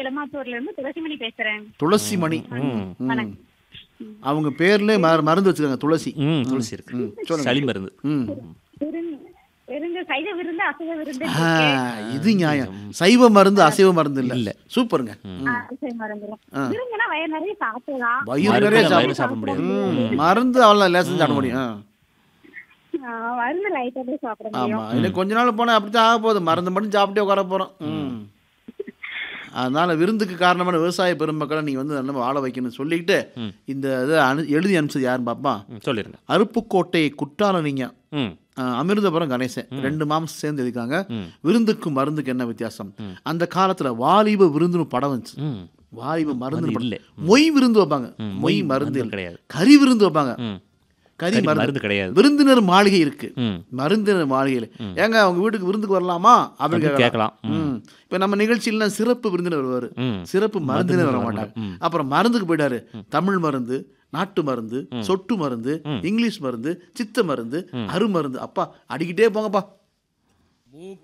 எளமாத்தூர்ல இருந்து துளசிமணி பேசுறேன் துளசி மணி ம் ம். அவங்க பேர்ல மரு- மருந்து வச்சுக்காங்க துளசி ம் துளசி இருக்கு சொல்லுங்க. சளி மருந்து ம் விருந்து விருந்து சைவ விருந்து அசைவ விருந்து ஆ, இது நியாயம் சைவ மருந்து அசைவ மருந்து இல்ல இல்ல. சூப்பருங்க அசைவ மருந்துரும் விருந்துனா வயிறு நிறைய சாப்பிடலாம் வயிறு மருந்து நிறைய வயிறு சாப்பிடும் சாப்பிட முடியாது ம், மருந்து அவ்வளோ லேசம் சாப்பிட முடியும் ஆ. ஆ, மருந்து லைட்டா தான் சாப்பிட முடியும் ஆமா இன்னும் கொஞ்ச நாள் போனா அப்படித்தான் ஆக போகுது மருந்து மட்டும் சாப்பிட்டே உட்கார போறோம் ம். அதனால விருந்துக்கு காரணமான விவசாய பெருமக்களை நீங்க வந்து நல்லா வாழ வைக்கணும்னு சொல்லிக்கிட்டு இந்த இதை அனு எழுதி அனுப்பிச்சது யாருன்னு பாப்பா ம், சொல்லிருங்க அருப்புக்கோட்டை குற்றாலனிங்க ம் அமிர்தபுரம் கணேசன் ரெண்டு மாம்சம் சேர்ந்து இருக்காங்க விருந்துக்கும் மருந்துக்கு என்ன வித்தியாசம் அந்த காலத்துல வாலிப விருந்துன்னு படம் வந்துச்சு ம் வாலிப மருந்து இல்ல. மொய் விருந்து வைப்பாங்க ம், மொய் மொய் மருந்து மருந்து கிடையாது. கறி விருந்து வைப்பாங்க ம் கறி கறி மருந்து மருந்து கிடையாது விருந்தினர் மாளிகை இருக்கு ம் மருந்தினர் மாளிகையில் ஏங்க அவங்க வீட்டுக்கு விருந்துக்கு வரலாமா அப்படின்னு அப்படி கேட்கலாம் கேட்கலாம் ம் இப்போ நம்ம நிகழ்ச்சியில சிறப்பு விருந்தினர் வருவார் ம் சிறப்பு மருந்தினர் வர வர மாட்டார் மாட்டார். ம். அப்புறம் மருந்துக்கு போயிட்டாரு தமிழ் மருந்து நாட்டு மருந்து சொட்டு மருந்து இங்கிலீஷ் மருந்து சித்த மருந்து அரு மருந்து அப்பா அடிக்கிட்டே போங்கப்பா